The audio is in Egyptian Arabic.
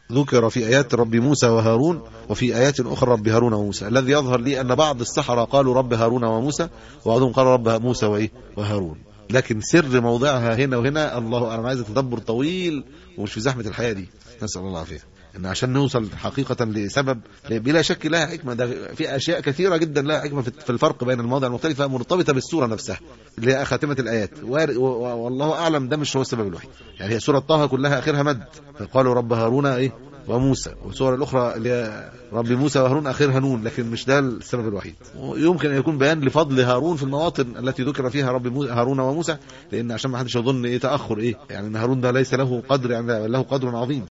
ذكر في آيات رب موسى وهارون وفي آيات أخرى رب هارون وموسى الذي يظهر لي أن بعض السحرة قالوا رب هارون وموسى وبعضهم قال رب موسى وإيه وهارون لكن سر موضعها هنا وهنا الله أنا عايز تدبر طويل ومش في زحمة الحياة دي نسأل الله العافية ان عشان نوصل حقيقة لسبب بلا شك لها حكمة ده في اشياء كثيرة جدا لها حكمة في الفرق بين المواضع المختلفة مرتبطة بالسورة نفسها اللي هي خاتمة الايات والله اعلم ده مش هو السبب الوحيد يعني هي سورة طه كلها اخرها مد فقالوا رب هارون ايه وموسى والسور الاخرى اللي هي رب موسى وهارون اخرها نون لكن مش ده السبب الوحيد يمكن ان يكون بيان لفضل هارون في المواطن التي ذكر فيها رب موسى هارون وموسى لان عشان ما حدش يظن ايه تاخر ايه يعني ان هارون ده ليس له قدر يعني له قدر عظيم